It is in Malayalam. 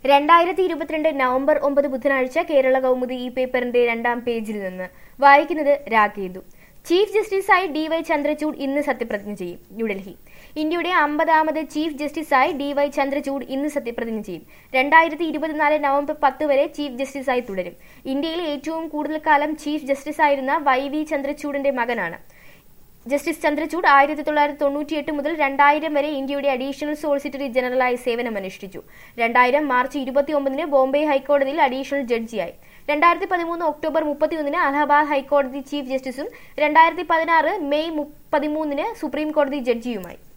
രണ്ടായിരത്തി ഇരുപത്തിരണ്ട് നവംബർ ഒമ്പത് ബുധനാഴ്ച കേരള കൗമുദി ഈ പേപ്പറിന്റെ രണ്ടാം പേജിൽ നിന്ന് വായിക്കുന്നത് രാഗേതു ചീഫ് ജസ്റ്റിസായി ഡി വൈ ചന്ദ്രചൂഡ് ഇന്ന് സത്യപ്രതിജ്ഞ ചെയ്യും ന്യൂഡൽഹി ഇന്ത്യയുടെ അമ്പതാമത് ചീഫ് ജസ്റ്റിസായി ഡി വൈ ചന്ദ്രചൂഡ് ഇന്ന് സത്യപ്രതിജ്ഞ ചെയ്യും രണ്ടായിരത്തി ഇരുപത്തിനാല് നവംബർ പത്ത് വരെ ചീഫ് ജസ്റ്റിസായി തുടരും ഇന്ത്യയിൽ ഏറ്റവും കൂടുതൽ കാലം ചീഫ് ജസ്റ്റിസായിരുന്ന വൈ വി ചന്ദ്രചൂഡിന്റെ മകനാണ് ജസ്റ്റിസ് ചന്ദ്രചൂഡ് ആയിരത്തി തൊള്ളായിരത്തി തൊണ്ണൂറ്റിയെട്ട് മുതൽ രണ്ടായിരം വരെ ഇന്ത്യയുടെ അഡീഷണൽ സോളിസിറ്ററി ജനറലായി സേവനമനുഷ്ഠിച്ചു രണ്ടായിരം മാർച്ച് ഇരുപത്തിയൊമ്പതിന് ബോംബെ ഹൈക്കോടതിയിൽ അഡീഷണൽ ജഡ്ജിയായി രണ്ടായിരത്തി പതിമൂന്ന് ഒക്ടോബർ മുപ്പത്തിയൊന്നിന് അലഹബാദ് ഹൈക്കോടതി ചീഫ് ജസ്റ്റിസും രണ്ടായിരത്തി പതിനാറ് മെയ് പതിമൂന്നിന് സുപ്രീം കോടതി ജഡ്ജിയുമായി